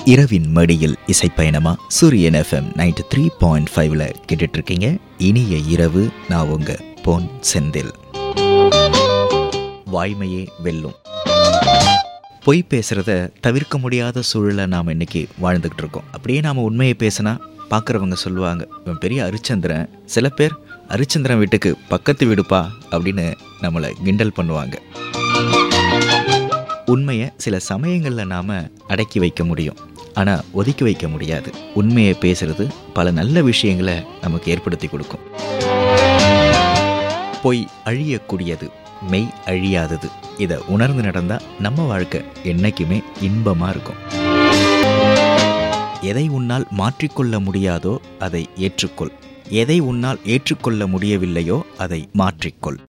இரவின் மடியில் இசைப்பயணமா சூரியன் எஃப்எம் நைன்டி த்ரீ பாயிண்ட் ஃபைவ்ல கேட்டுட்டு இருக்கீங்க இனிய இரவு நான் உங்க பொன் செந்தில் வாய்மையே வெல்லும் பொய் பேசுகிறத தவிர்க்க முடியாத சூழலை நாம் இன்னைக்கு வாழ்ந்துக்கிட்டு இருக்கோம் அப்படியே நாம் உண்மையை பேசினா பார்க்குறவங்க சொல்லுவாங்க இவன் பெரிய அரிச்சந்திரன் சில பேர் அரிச்சந்திரன் வீட்டுக்கு பக்கத்து வீடுப்பா அப்படின்னு நம்மளை கிண்டல் பண்ணுவாங்க உண்மையை சில சமயங்களில் நாம் அடக்கி வைக்க முடியும் ஆனால் ஒதுக்கி வைக்க முடியாது உண்மையை பேசுறது பல நல்ல விஷயங்களை நமக்கு ஏற்படுத்தி கொடுக்கும் பொய் அழியக்கூடியது மெய் அழியாதது இதை உணர்ந்து நடந்தா நம்ம வாழ்க்கை என்னைக்குமே இன்பமா இருக்கும் எதை உன்னால் மாற்றிக்கொள்ள முடியாதோ அதை ஏற்றுக்கொள் எதை உன்னால் ஏற்றுக்கொள்ள முடியவில்லையோ அதை மாற்றிக்கொள்